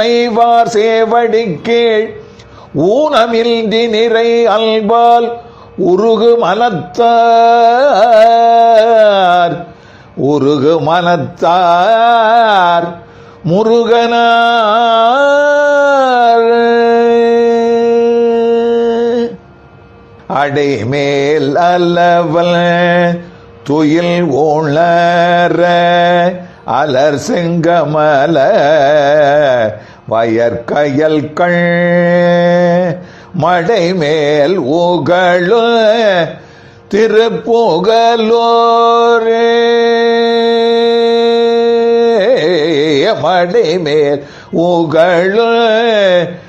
ஐவார் சேவடி கீழ் ஊனமின்றி நிறை அல்பால் உருகு மனத்தார் உருகு மனத்தார் முருகனார் அடைமேல் அல்லவல் துயில் ஊழற அலர் செங்கமல வயற்கயல் கண் மடை மேல் உகழு திருப்புகலோரே மடை மேல் உகழு